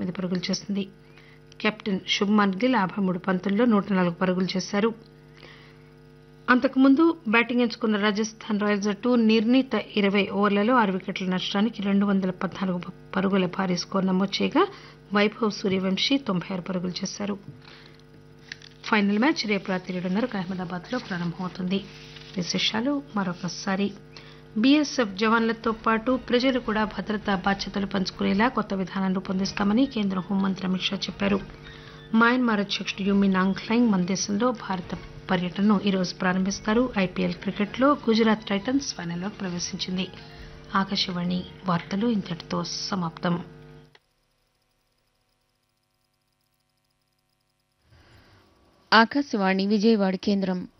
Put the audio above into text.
తొమ్మిది పరుగులు చేసింది కెప్టెన్ శుభ్మన్ గిల్ యాభై మూడు పంతుల్లో నూట నాలుగు పరుగులు చేశారు అంతకుముందు బ్యాటింగ్ ఎంచుకున్న రాజస్థాన్ రాయల్స్ జట్టు నిర్ణీత ఇరవై ఓవర్లలో ఆరు వికెట్ల నష్టానికి రెండు వందల పద్నాలుగు పరుగుల భారీ స్కోరు నమోదు చేయగా వైభవ్ సూర్యవంశీ తొంభై ఆరు పరుగులు చేశారు ఫైనల్ మ్యాచ్ రేపు రాత్రి ఏడున్నరకు అహ్మదాబాద్లో ప్రారంభమవుతుంది విశేషాలు మరొకసారి బీఎస్ఎఫ్ జవాన్లతో పాటు ప్రజలు కూడా భద్రతా బాధ్యతలు పంచుకునేలా కొత్త విధానం రూపొందిస్తామని కేంద్ర హోంమంత్రి అమిత్ షా చెప్పారు మయన్మార్ అధ్యక్షుడు యుమి నాంగ్లైంగ్ మన దేశంలో భారత పర్యటనను ఈరోజు ప్రారంభిస్తారు ఐపీఎల్ క్రికెట్లో గుజరాత్ టైటన్స్ ఫైనల్లో ప్రవేశించింది ఆకాశవాణి వార్తలు ఇంతటితో సమాప్తం ఆకాశవాణి విజయవాడ కేంద్రం